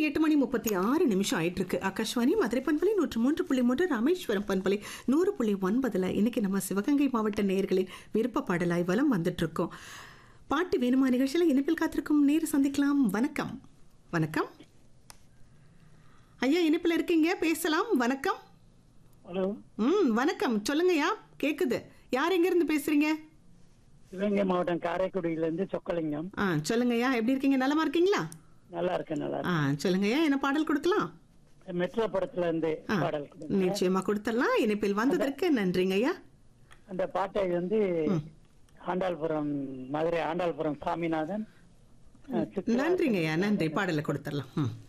எட்டு மணி முப்பத்தி ஆறு நிமிஷம் ஆயிட்டு இருக்கு ஆகாஷ்வாணி மதுரை பண்பலை நூற்று மூன்று புள்ளி மூன்று ராமேஸ்வரம் பண்பலை நூறு புள்ளி ஒன்பதுல இன்னைக்கு நம்ம சிவகங்கை மாவட்ட நேயர்களின் விருப்ப பாடலாய் வலம் வந்துட்டு இருக்கோம் பாட்டு வேணுமா நிகழ்ச்சியில் இனிப்பில் காத்திருக்கும் நேர் சந்திக்கலாம் வணக்கம் வணக்கம் ஐயா இனிப்பில் இருக்கீங்க பேசலாம் வணக்கம் ஹலோ ம் வணக்கம் சொல்லுங்கய்யா கேக்குது யார் எங்கேருந்து பேசுறீங்க சிவகங்கை மாவட்டம் காரைக்குடியிலேருந்து சொக்கலிங்கம் ஆ சொல்லுங்கய்யா எப்படி இருக்கீங்க நலமா இருக்கீங்களா நல்லா இருக்கேன் நல்லா ஆ சொல்லுங்கய்யா என்ன பாடல் கொடுக்கலாம் இருக்கேன் மெட்ரோ படத்துல இருந்து ஆ, பாடல் கொடுங்க. நிச்சயமா கொடுத்துடலாம் இனிப்பில் வந்ததற்கு நன்றிங்க ஐயா அந்த பாட்டை வந்து ஆண்டாள்புரம் மதுரை ஆண்டாள்புரம் சாமிநாதன் அஹ், சித்ரா நன்றிங்க ஐயா நன்றி பாடலை கொடுத்துடலாம் ம்